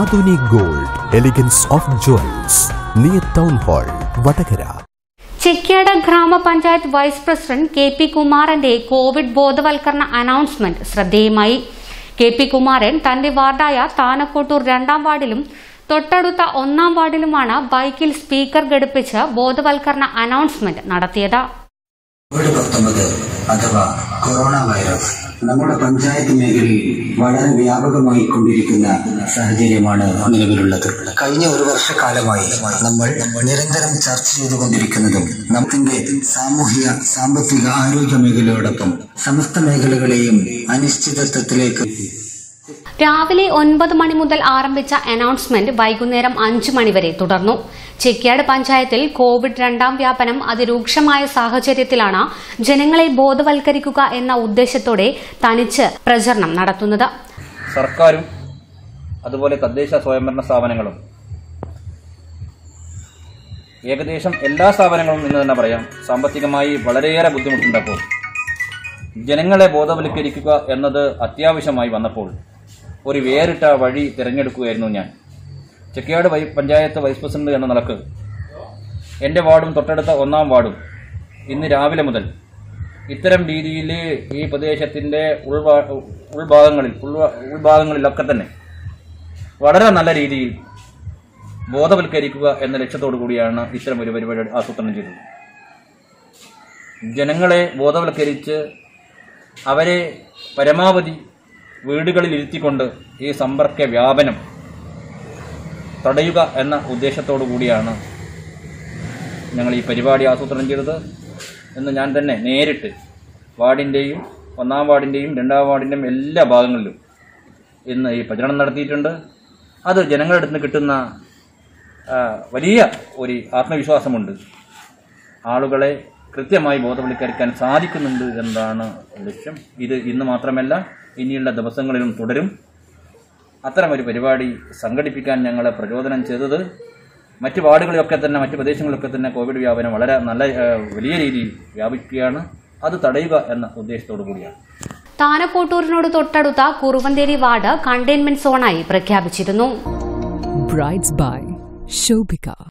ആധുനിക് gold elegance of jewels near town hall Vadakara Chekyad ഗ്രാമപഞ്ചായത്ത് vice president K P കുമാരന്റെ Covid ബോധവൽക്കരണ announcement ശ്രദ്ധേയമായി K P Kumaran തന്റെ വാർഡായ താനക്കോട്ടൂർ രണ്ടാം വാർഡിലും തൊട്ടടുത്ത ഒന്നാം വാർഡിലുമാണ് ബൈക്കിൽ സ്പീക്കർ ഘടിപ്പിച്ച് ബോധവൽക്കരണ അനൗൺസ്മെന്റ് നടത്തിയത് കോവിഡ് പത്തൊമ്പത് അഥവാ കൊറോണ വൈറസ് നമ്മുടെ പഞ്ചായത്ത് മേഖലയിൽ വളരെ വ്യാപകമായി കൊണ്ടിരിക്കുന്ന സാഹചര്യമാണ് നിലവിലുള്ളത് കഴിഞ്ഞ ഒരു വർഷക്കാലമായി നമ്മൾ നിരന്തരം ചർച്ച ചെയ്തുകൊണ്ടിരിക്കുന്നതും നമ്മുടെ സാമൂഹിക സാമ്പത്തിക ആരോഗ്യ മേഖലയോടൊപ്പം സമസ്ത മേഖലകളെയും അനിശ്ചിതത്വത്തിലേക്ക് രാവിലെ ഒൻപത് മണി മുതൽ ആരംഭിച്ച അനൗൺസ്മെന്റ് വൈകുന്നേരം അഞ്ചു മണിവരെ തുടർന്നു ചെക്യാട് പഞ്ചായത്തിൽ കോവിഡ് രണ്ടാം വ്യാപനം അതിരൂക്ഷമായ സാഹചര്യത്തിലാണ് ജനങ്ങളെ ബോധവൽക്കരിക്കുക എന്ന ഉദ്ദേശത്തോടെ തനിച്ച് പ്രചരണം നടത്തുന്നത് സർക്കാരും അതുപോലെ തദ്ദേശ സ്വയംഭരണ സ്ഥാപനങ്ങളും ഏകദേശം എല്ലാ സ്ഥാപനങ്ങളും എന്ന് തന്നെ പറയാം സാമ്പത്തികമായി വളരെയേറെ ബുദ്ധിമുട്ടുണ്ടപ്പോൾ ജനങ്ങളെ ബോധവൽക്കരിക്കുക എന്നത് അത്യാവശ്യമായി വന്നപ്പോൾ ഒരു വേറിട്ട വഴി തിരഞ്ഞെടുക്കുകയായിരുന്നു ഞാൻ ചെക്കിയാട് വൈ പഞ്ചായത്ത് വൈസ് പ്രസിഡന്റ് എന്ന നിലക്ക് എൻ്റെ വാർഡും തൊട്ടടുത്ത ഒന്നാം വാർഡും ഇന്ന് രാവിലെ മുതൽ ഇത്തരം രീതിയിൽ ഈ പ്രദേശത്തിൻ്റെ ഉൾഭാ ഉൾഭാഗങ്ങളിൽ ഉൾഭാ- ഉൾഭാഗങ്ങളിലൊക്കെ തന്നെ വളരെ നല്ല രീതിയിൽ ബോധവൽക്കരിക്കുക എന്ന ലക്ഷ്യത്തോടു കൂടിയാണ് ഇത്തരം ഒരു പരിപാടി ആസൂത്രണം ചെയ്തത് ജനങ്ങളെ ബോധവൽക്കരിച്ച് അവരെ പരമാവധി വീടുകളിൽ ഇരുത്തിക്കൊണ്ട് ഈ സമ്പർക്ക വ്യാപനം തടയുക എന്ന ഉദ്ദേശത്തോടു കൂടിയാണ് ഞങ്ങൾ ഈ പരിപാടി ആസൂത്രണം ചെയ്തത് എന്ന് ഞാൻ തന്നെ നേരിട്ട് വാർഡിൻ്റെയും ഒന്നാം വാർഡിൻ്റെയും രണ്ടാം വാർഡിൻ്റെയും എല്ലാ ഭാഗങ്ങളിലും ഇന്ന് ഈ പ്രചരണം നടത്തിയിട്ടുണ്ട് അത് ജനങ്ങളുടെ അടുത്ത് നിന്ന് കിട്ടുന്ന ആ, വലിയ ഒരു ആത്മവിശ്വാസമുണ്ട് ആളുകളെ കൃത്യമായി ബോധവൽക്കരിക്കാൻ സാധിക്കുന്നുണ്ട് എന്നതാണ് ലക്ഷ്യം ഇത് ഇന്ന് മാത്രമല്ല ഇനിയുള്ള ദിവസങ്ങളിലും തുടരും അത്തരമൊരു പരിപാടി സംഘടിപ്പിക്കാൻ ഞങ്ങളെ പ്രചോദനം ചെയ്തത് മറ്റ് വാർഡുകളിലൊക്കെ തന്നെ മറ്റ് പ്രദേശങ്ങളിലൊക്കെ തന്നെ കോവിഡ് വ്യാപനം വളരെ നല്ല ആ, വലിയ രീതിയിൽ വ്യാപിക്കുകയാണ് അത് തടയുക എന്ന ഉദ്ദേശത്തോടു കൂടിയാണ് താനക്കോട്ടൂരിനോട് തൊട്ടടുത്ത കുറുവന്തേരി വാർഡ് കണ്ടെയ്ൻമെന്റ് സോണായി പ്രഖ്യാപിച്ചിരുന്നു Brides by Shobika.